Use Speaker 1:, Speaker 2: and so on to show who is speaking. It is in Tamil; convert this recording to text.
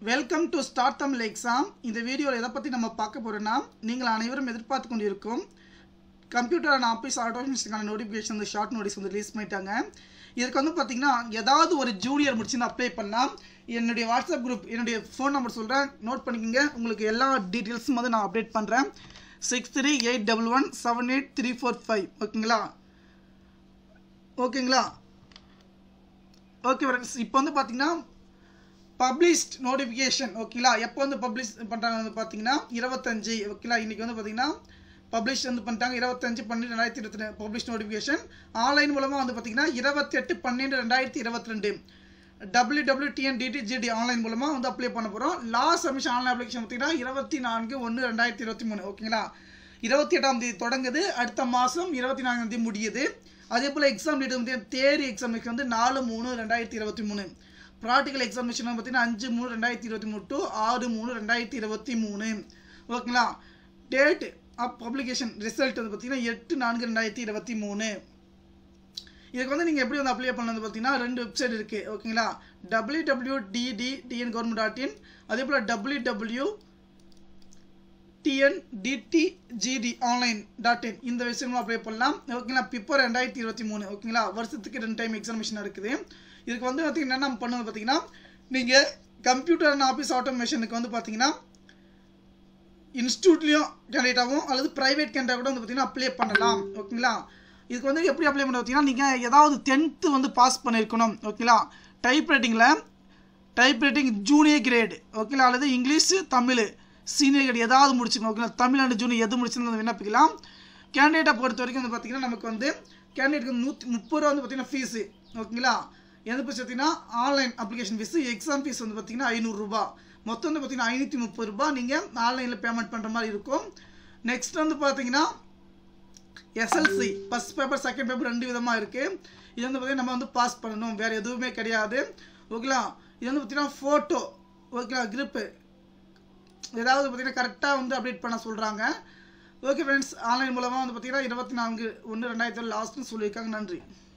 Speaker 1: welcome to start Tamil exam இந்த வீடியோவில் எதை பற்றி நம்ம பார்க்க போகிறோன்னா நீங்கள் அனைவரும் எதிர்பார்த்து கொண்டிருக்கும் கம்ப்யூட்டர் அண்ட் ஆஃபீஸ் ஆட்டோமேஷனுக்கான நோட்டிஃபிகேஷன் வந்து ஷார்ட் நோட்டீஸ் வந்து ரிலீஸ் பண்ணிட்டாங்க இதுக்கு வந்து பார்த்தீங்கன்னா ஏதாவது ஒரு ஜூனியர் முடிச்சுன்னு அப்ளை பண்ணலாம் என்னுடைய வாட்ஸ்அப் குரூப் என்னுடைய ஃபோன் நம்பர் சொல்கிறேன் நோட் பண்ணிக்கோங்க உங்களுக்கு எல்லா டீட்டெயில்ஸும் வந்து நான் அப்டேட் பண்ணுறேன் six three eight double one seven eight three four five ஓகேங்களா ஓகேங்களா ஓகே ஃப்ரெண்ட்ஸ் இப்போ வந்து பார்த்தீங்கன்னா பப்ளிஷ்ட் நோட்டிஃபிகேஷன் ஓகேங்களா எப்போ வந்து பப்ளிஷ் பண்ணுறாங்க வந்து பார்த்தீங்கன்னா இருபத்தஞ்சு ஓகேங்களா இன்றைக்கி வந்து பார்த்தீங்கன்னா பப்ளிஷ் வந்து பண்ணிட்டாங்க இருபத்தஞ்சு பன்னெண்டு ரெண்டாயிரத்தி இருபத்தி ரெண்டு பப்ளிஷ் நோட்டிஃபிகேஷன் ஆன்லைன் மூலமாக வந்து பார்த்தீங்கன்னா இருபத்தெட்டு பன்னெண்டு ரெண்டாயிரத்தி இருபத்தி ரெண்டு W W TNDT GT online மூலமாக வந்து அப்ளை பண்ண போகிறோம் லாஸ்ட் சப்மிஷன் ஆன்லைன் அப்ளிகேஷன் பார்த்தீங்கன்னா இருபத்தி நான்கு ஒன்று ரெண்டாயிரத்தி இருபத்தி மூணு ஓகேங்களா இருபத்தி எட்டாம் தேதி தொடங்குது அடுத்த மாதம் இருபத்தி நான்காம் தேதி முடியுது அதே போல் எக்ஸாம் டேட் வந்து தேரி எக்ஸாமினேஷன் வந்து நாலு மூணு ரெண்டாயிரத்தி இருபத்தி மூணு ப்ராக்டிக்கல் எக்ஸாமினேஷன் வந்து பார்த்தீங்கன்னா அஞ்சு மூணு ரெண்டாயிரத்தி இருபத்தி மூணு டு ஆறு மூணு ரெண்டாயிரத்தி இருபத்தி மூணு ஓகேங்களா டேட் ஆஃப் பப்ளிகேஷன் ரிசல்ட் வந்து பார்த்தீங்கன்னா எட்டு நான்கு ரெண்டாயிரத்தி இருபத்தி மூணு இதுக்கு வந்து நீங்கள் எப்படி வந்து அப்ளை பண்ணது பார்த்தீங்கன்னா ரெண்டு வெப்சைட் இருக்குது ஓகேங்களா W W DT TN government dot in அதே போல் W W TN DTGT online dot in இந்த வெப்சைட் அப்ளை பண்ணலாம் ஓகேங்களா பிப்போ ரெண்டாயிரத்தி இருபத்தி மூணு ஓகேங்களா வருஷத்துக்கு ரெண்டு டைம் எக்ஸாமினேஷன் இருக்குது இதுக்கு வந்து பார்த்தீங்கன்னா நம்ம பண்ணுவது பார்த்தீங்கன்னா நீங்கள் கம்ப்யூட்டர் அண்ட் ஆஃபீஸ் ஆட்டோமேஷனுக்கு வந்து பார்த்தீங்கன்னா இன்ஸ்டியூட்லேயும் கேண்டிடேட்டாகவும் அல்லது ப்ரைவேட் கேண்டிடேட் கூட வந்து பார்த்தீங்கன்னா அப்ளை பண்ணலாம் ஓகேங்களா இதுக்கு வந்து எப்படி அப்ளை பண்ண பார்த்தீங்கன்னா நீங்கள் ஏதாவது டென்த்து வந்து பாஸ் பண்ணியிருக்கணும் ஓகேங்களா டைப் ரைட்டிங்கில் டைப் ரைட்டிங் ஜூனியர் கிரேடு ஓகேங்களா அல்லது இங்கிலீஷ் தமிழ் சீனியர் கிரேட் ஏதாவது முடிச்சுக்கணும் ஓகேங்களா தமிழ் அண்ட் ஜூனியர் எது முடிச்சுன்னு விண்ணப்பிக்கலாம் கேண்டிடேட்டை பொறுத்த வரைக்கும் வந்து பார்த்தீங்கன்னா நமக்கு வந்து கேண்டிடேட்டுக்கு நூற்றி முப்பது ரூபா வந்து பார்த்தீங்கன்னா ஃபீஸு ஓகேங்களா எது பற்றி பார்த்தீங்கன்னா online application fees exam fees வந்து பார்த்தீங்கன்னா ஐநூறுரூபா மொத்தம் வந்து பார்த்தீங்கன்னா ஐநூற்றி முப்பது ரூபா நீங்கள் ஆன்லைனில் பேமெண்ட் பண்ணுற மாதிரி இருக்கும் நெக்ஸ்ட் வந்து பார்த்தீங்கன்னா SLC first paper second paper ரெண்டு விதமாக இருக்குது இது வந்து பார்த்தீங்கன்னா நம்ம வந்து பாஸ் பண்ணணும் வேறு எதுவுமே கிடையாது ஓகேங்களா இது வந்து பார்த்தீங்கன்னா ஃபோட்டோ ஓகேங்களா கிரிப்பு ஏதாவது பார்த்தீங்கன்னா கரெக்டாக வந்து அப்டேட் பண்ண சொல்கிறாங்க ஓகே ஃப்ரெண்ட்ஸ் ஆன்லைன் மூலமாக வந்து பார்த்தீங்கன்னா இருபத்தி நான்கு ஒன்று ரெண்டாயிரத்தி லாஸ்ட்னு சொல்லியிருக்காங்க நன்றி